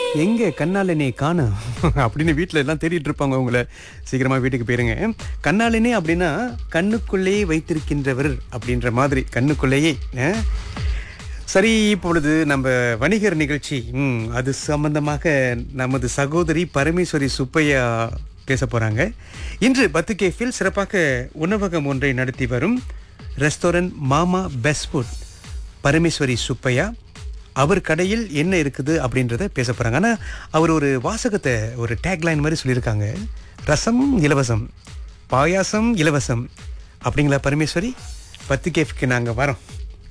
எங்க கண்ணாலனே காணோம் அப்படின்னு வீட்டில் எல்லாம் தேடிட்டு இருப்பாங்க உங்களை சீக்கிரமா வீட்டுக்கு போயிருங்க கண்ணாலனே அப்படின்னா கண்ணுக்குள்ளேயே வைத்திருக்கின்றவர் அப்படின்ற மாதிரி கண்ணுக்குள்ளேயே அஹ். சரி இப்பொழுது நம்ம வணிகர் நிகழ்ச்சி ம், அது சம்பந்தமாக நமது சகோதரி பரமேஸ்வரி சுப்பையா பேச போறாங்க இன்று பத்து கேஃபில் சிறப்பாக உணவகம் ஒன்றை நடத்தி வரும் ரெஸ்டாரண்ட் மாமா பெஸ்ட் ஃபுட் பரமேஸ்வரி சுப்பையா அவர் கடையில் என்ன இருக்குது அப்படின்றத பேச போறாங்க ஆனா அவர் ஒரு வாசகத்தை ஒரு டேக்லைன் மாதிரி சொல்லியிருக்காங்க ரசம் இலவசம் பாயாசம் இலவசம் அப்படிங்களா பரமேஸ்வரி பத்து கேஃப்க்கு நாங்க வரோம்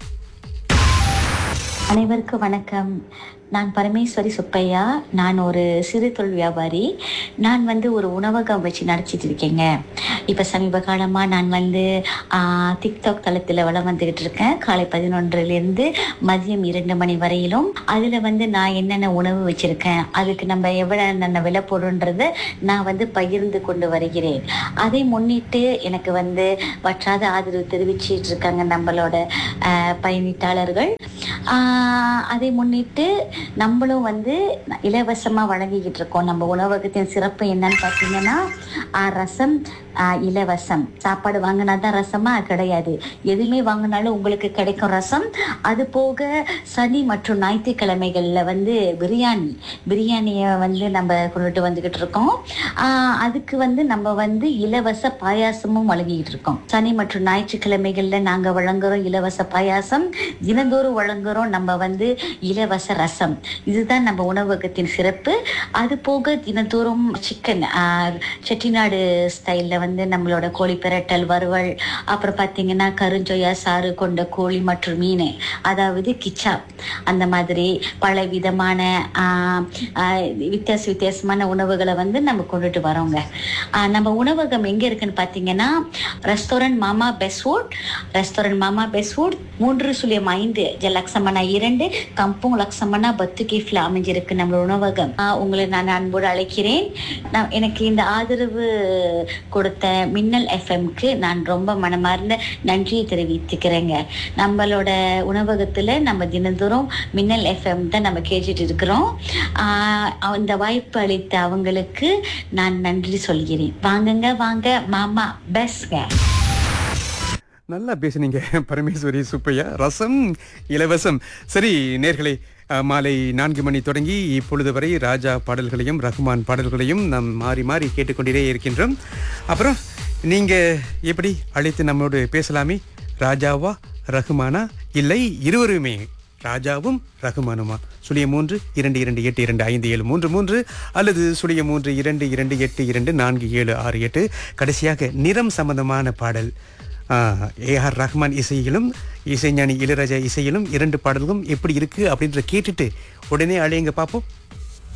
அனைவருக்கும் வணக்கம் நான் பரமேஸ்வரி சுப்பையா நான் ஒரு சிறு தொழில் வியாபாரி நான் வந்து ஒரு உணவகம் வச்சு நடத்திட்டு இருக்கேங்க இப்போ சமீப காலமாக நான் வந்து டிக்டாக் தளத்தில் வளம் வந்துக்கிட்டு இருக்கேன் காலை பதினொன்றுலேருந்து மதியம் இரண்டு மணி வரையிலும் அதில் வந்து நான் என்னென்ன உணவு வச்சுருக்கேன் அதுக்கு நம்ம எவ்வளோ என்னென்ன விலை போடுன்றதை நான் வந்து பகிர்ந்து கொண்டு வருகிறேன் அதை முன்னிட்டு எனக்கு வந்து வற்றாத ஆதரவு தெரிவிச்சிட்டு இருக்காங்க நம்மளோட ஆஹ், பயணித்தாளர்கள் ஆஹ், அதை முன்னிட்டு நம்மளும் வந்து இலவசமாக வழங்கிக்கிட்டு இருக்கோம் நம்ம உணவகத்தின் சிறப்பு என்னன்னு பார்த்தீங்கன்னா ஆஹ், ரசம் ஆஹ், இலவசம் சாப்பாடு வாங்கினா தான் ரசமா கிடையாது எதுவுமே வாங்கினாலும் உங்களுக்கு கிடைக்கும் ரசம் அது போக சனி மற்றும் ஞாயிற்றுக்கிழமைகளில் வந்து பிரியாணி பிரியாணியை வந்து நம்ம கொண்டுட்டு வந்துக்கிட்டு இருக்கோம் ஆஹ், அதுக்கு வந்து நம்ம வந்து இலவச பாயாசமும் வழங்கிக்கிட்டு இருக்கோம் சனி மற்றும் ஞாயிற்றுக்கிழமைகளில் நாங்கள் வழங்குறோம் இலவச பாயாசம் தினந்தோறும் வழங்குறோம் நம்ம வந்து இலவச ரசம் இதுதான் நம்ம உணவகத்தின் சிறப்பு அது போக தினந்தோறும் சிக்கன் செட்டிநாடு ஸ்டைலில் வந்து நம்மளோட கோழி பிரட்டல் வறுவல் அப்புறம் பார்த்தீங்கன்னா கருஞ்சொயா சாறு கொண்ட கோழி மற்றும் மீன் அதாவது கிச்சா அந்த மாதிரி பல விதமான ஆஹ், ஆஹ், வித்தியாச வித்தியாசமான உணவுகளை வந்து நம்ம கொண்டுட்டு வரோங்க ஆஹ், நம்ம உணவகம் எங்கே இருக்குன்னு பார்த்தீங்கன்னா ரெஸ்டாரண்ட் மாமா பெஸ்வுட் ரெஸ்டாரண்ட் மாமா பெஸ்வுட் மூன்று சுழியம் ஐந்து ஜ லக்ஷமனா இரண்டு கம்புங் லக்ஷமனா பத்து கேஃப்ல அமைஞ்சிருக்கு நம்ம உணவகம் ஆஹ், உங்களை நான் அன்போடு அழைக்கிறேன் நான் எனக்கு இந்த ஆதரவு கொடுத்த மின்னல் எஃப்எம்க்கு நான் ரொம்ப மனமார்ந்த நன்றியை தெரிவித்துக்கிறேங்க நம்மளோட உணவகத்துல நம்ம தினந்தோறும் மின்னல் எஃப்எம் தான் நம்ம கேட்டுட்டு இருக்கிறோம் ஆஹ், இந்த வாய்ப்பு அளித்த அவங்களுக்கு நான் நன்றி சொல்கிறேன் வாங்குங்க வாங்க மாமா பெஸ்ட்ங்க நல்லா பேசுனீங்க பரமேஸ்வரி சுப்பையா ரசம் இலவசம் சரி நேர்களே அஹ், மாலை நான்கு மணி தொடங்கி இப்பொழுது வரை ராஜா பாடல்களையும் ரஹ்மான் பாடல்களையும் நாம் மாறி மாறி கேட்டுக்கொண்டே இருக்கின்றோம் அப்புறம் நீங்க எப்படி அழைத்து நம்மோடு பேசலாமே ராஜாவா ரஹ்மானா இல்லை இருவருமே ராஜாவும் ரகுமானுமா சுழிய மூன்று இரண்டு இரண்டு எட்டு இரண்டு ஐந்து ஏழு மூன்று மூன்று அல்லது சுழிய மூன்று இரண்டு இரண்டு எட்டு இரண்டு நான்கு ஏழு ஆறு எட்டு கடைசியாக நிறம் சம்பந்தமான பாடல் ஏஆர் ரஹ்மான் இசையிலும் இசைஞானி இளையராஜா இசையிலும் இரண்டு பாடல்களும் எப்படி இருக்கு அப்படின்ற கேட்டுட்டு உடனே அழையுங்க பார்ப்போம்